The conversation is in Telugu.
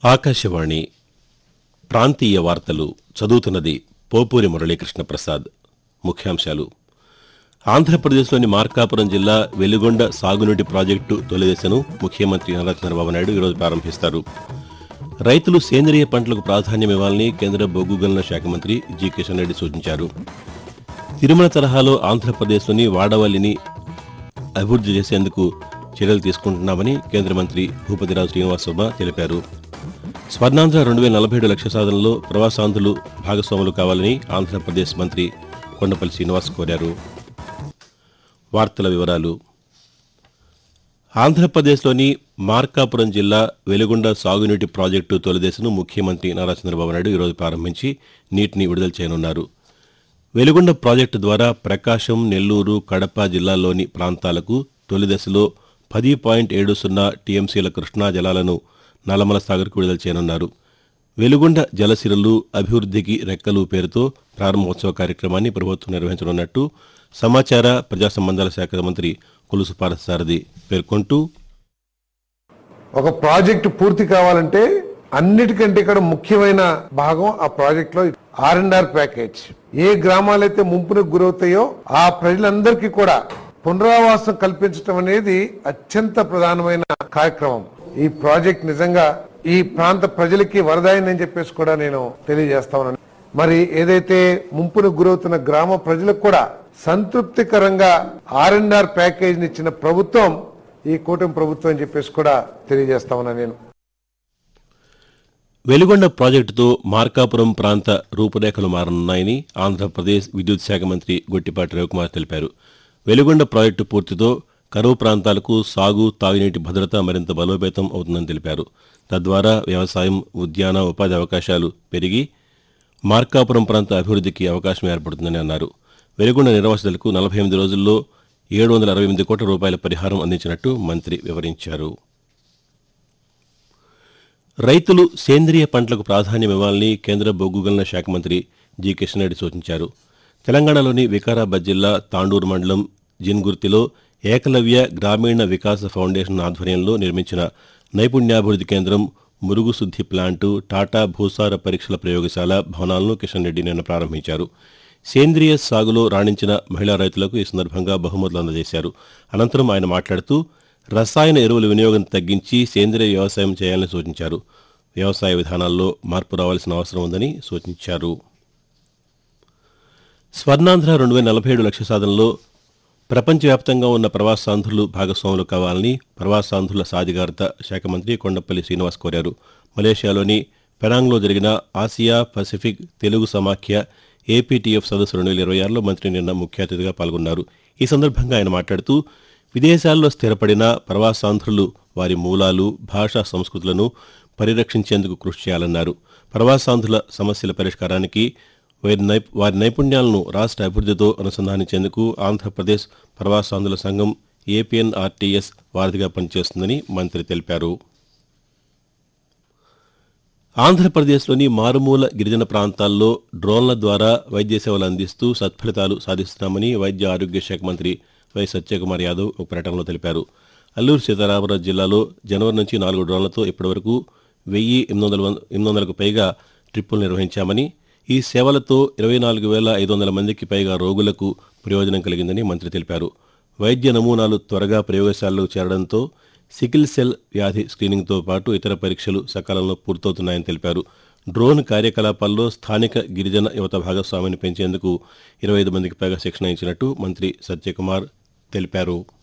ఆకాశవాణి ప్రాంతీయ వార్తలు చదువుతున్నది పోపూరి మురళీకృష్ణ ప్రసాద్ ముఖ్యాంశాలు ఆంధ్రప్రదేశ్లోని మార్కాపురం జిల్లా వెలుగొండ సాగునీటి ప్రాజెక్టు తొలిదశను ముఖ్యమంత్రి నారా చంద్రబాబు నాయుడు ఈరోజు ప్రారంభిస్తారు రైతులు సేంద్రియ పంటలకు ప్రాధాన్యమివ్వాలని కేంద్ర బొగ్గు గనుల శాఖ మంత్రి జి కిషన్ రెడ్డి సూచించారు తిరుమల తరహాలో ఆంధ్రప్రదేశ్లోని వాడవల్లిని అభివృద్ధి చేసేందుకు చర్యలు తీసుకుంటున్నామని కేంద్ర మంత్రి భూపతిరాజు శ్రీనివాస్ వర్మ తెలిపారు స్వర్ణాంధ్ర రెండు వేల నలభై ఏడు లక్ష సాధనలో ప్రవాసాంధ్రులు భాగస్వాములు కావాలని ఆంధ్రప్రదేశ్ మంత్రి కొండపల్లి శ్రీనివాస్ కోరారు వార్తల వివరాలు ఆంధ్రప్రదేశ్లోని మార్కాపురం జిల్లా వెలుగొండ సాగునీటి ప్రాజెక్టు తొలిదశను ముఖ్యమంత్రి నారా చంద్రబాబు నాయుడు ఈరోజు ప్రారంభించి నీటిని విడుదల చేయనున్నారు వెలుగొండ ప్రాజెక్టు ద్వారా ప్రకాశం నెల్లూరు కడప జిల్లాల్లోని ప్రాంతాలకు తొలి దశలో పది పాయింట్ ఏడు సున్నా టీఎంసీల కృష్ణా జలాలను నల్లమల సాగర్కు విడుదల చేయనున్నారు వెలుగొండ జలసిరలు అభివృద్ధికి రెక్కలు పేరుతో ప్రారంభోత్సవ కార్యక్రమాన్ని ప్రభుత్వం నిర్వహించనున్నట్టు సమాచార ప్రజా సంబంధాల శాఖ మంత్రి కొలుసు పారసారథి పేర్కొంటూ ఒక ప్రాజెక్ట్ పూర్తి కావాలంటే అన్నిటికంటే ఇక్కడ ముఖ్యమైన భాగం ఆ ప్రాజెక్ట్ లో ఆర్ అండ్ ఆర్ ప్యాకేజ్ ఏ గ్రామాలైతే ముంపునకు గురవుతాయో ఆ ప్రజలందరికీ కూడా పునరావాసం కల్పించడం అనేది అత్యంత ప్రధానమైన కార్యక్రమం ఈ ప్రాజెక్ట్ నిజంగా ఈ ప్రాంత ప్రజలకి వరదాయిందని చెప్పేసి కూడా నేను తెలియజేస్తా ఉన్నాను మరి ఏదైతే ముంపునకు గురవుతున్న గ్రామ ప్రజలకు కూడా సంతృప్తికరంగా ఆర్ అండ్ ఆర్ ప్యాకేజ్ ఇచ్చిన ప్రభుత్వం ఈ కూటమి ప్రభుత్వం అని చెప్పేసి కూడా తెలియజేస్తా ఉన్నా నేను వెలుగొండ ప్రాజెక్టుతో మార్కాపురం ప్రాంత రూపురేఖలు మారనున్నాయని ఆంధ్రప్రదేశ్ విద్యుత్ శాఖ మంత్రి గొట్టిపాటి రవికుమార్ తెలిపారు వెలుగొండ ప్రాజెక్టు పూర్తితో కరువు ప్రాంతాలకు సాగు తాగునీటి భద్రత మరింత బలోపేతం అవుతుందని తెలిపారు తద్వారా వ్యవసాయం ఉద్యాన ఉపాధి అవకాశాలు పెరిగి మార్కాపురం ప్రాంత అభివృద్ధికి అవకాశం ఏర్పడుతుందని అన్నారు వెలుగొండ నిర్వాసితులకు నలభై ఎనిమిది రోజుల్లో ఏడు వందల అరవై ఎనిమిది కోట్ల రూపాయల పరిహారం అందించినట్టు మంత్రి వివరించారు రైతులు సేంద్రియ పంటలకు ప్రాధాన్యం ఇవ్వాలని కేంద్ర బొగ్గు గనుల శాఖ మంత్రి జి కిషన్ రెడ్డి సూచించారు తెలంగాణలోని వికారాబాద్ జిల్లా తాండూరు మండలం జిన్గుర్తిలో ఏకలవ్య గ్రామీణ వికాస ఫౌండేషన్ ఆధ్వర్యంలో నిర్మించిన నైపుణ్యాభివృద్ధి కేంద్రం మురుగు శుద్ధి ప్లాంటు టాటా భూసార పరీక్షల ప్రయోగశాల భవనాలను కిషన్ రెడ్డి నిన్న ప్రారంభించారు సేంద్రియ సాగులో రాణించిన మహిళా రైతులకు ఈ సందర్భంగా బహుమతులు అందజేశారు అనంతరం ఆయన మాట్లాడుతూ రసాయన ఎరువుల వినియోగం తగ్గించి సేంద్రియ వ్యవసాయం చేయాలని సూచించారు వ్యవసాయ విధానాల్లో మార్పు రావాల్సిన అవసరం ఉందని సూచించారు స్వర్ణాంధ్ర రెండు వేల నలభై ఏడు లక్ష సాధనలో ప్రపంచవ్యాప్తంగా ఉన్న ప్రవాసాంధ్రులు భాగస్వాములు కావాలని ప్రవాసాంధ్రుల సాధికారత శాఖ మంత్రి కొండపల్లి శ్రీనివాస్ కోరారు మలేషియాలోని పెనాంగ్లో జరిగిన ఆసియా పసిఫిక్ తెలుగు సమాఖ్య ఏపీటీఎఫ్ సదస్సు రెండు వేల ఇరవై ఆరులో మంత్రి నిన్న ముఖ్య అతిథిగా పాల్గొన్నారు ఈ సందర్భంగా ఆయన మాట్లాడుతూ విదేశాల్లో స్థిరపడిన ప్రవాసాంధ్రులు వారి మూలాలు భాషా సంస్కృతులను పరిరక్షించేందుకు కృషి చేయాలన్నారు ప్రవాసాంధ్రుల సమస్యల పరిష్కారానికి వారి నైప్ వారి నైపుణ్యాలను రాష్ట్ర అభివృద్ధితో అనుసంధానించేందుకు ఆంధ్రప్రదేశ్ ప్రవాసాంధ్రుల సంఘం ఏపీఎన్ఆర్టీఎస్ వారధిగా పనిచేస్తుందని మంత్రి తెలిపారు ఆంధ్రప్రదేశ్లోని మారుమూల గిరిజన ప్రాంతాల్లో డ్రోన్ల ద్వారా వైద్య సేవలు అందిస్తూ సత్ఫలితాలు సాధిస్తున్నామని వైద్య ఆరోగ్య శాఖ మంత్రి వై సత్యకుమార్ యాదవ్ ఒక ప్రకటనలో తెలిపారు అల్లూరు సీతారామరాజు జిల్లాలో జనవరి నుంచి నాలుగు డ్రోన్లతో ఇప్పటివరకు వెయ్యి ఎనిమిది వందల ఎనిమిది వందలకు పైగా ట్రిప్పులు నిర్వహించామని ఈ సేవలతో ఇరవై నాలుగు వేల ఐదు వందల మందికి పైగా రోగులకు ప్రయోజనం కలిగిందని మంత్రి తెలిపారు వైద్య నమూనాలు త్వరగా ప్రయోగశాలలో చేరడంతో సికిల్ సెల్ వ్యాధి స్క్రీనింగ్తో పాటు ఇతర పరీక్షలు సకాలంలో పూర్తవుతున్నాయని తెలిపారు డ్రోన్ కార్యకలాపాల్లో స్థానిక గిరిజన యువత భాగస్వామిని పెంచేందుకు ఇరవై ఐదు మందికి పైగా శిక్షణ ఇచ్చినట్టు మంత్రి సత్యకుమార్ తెలిపారు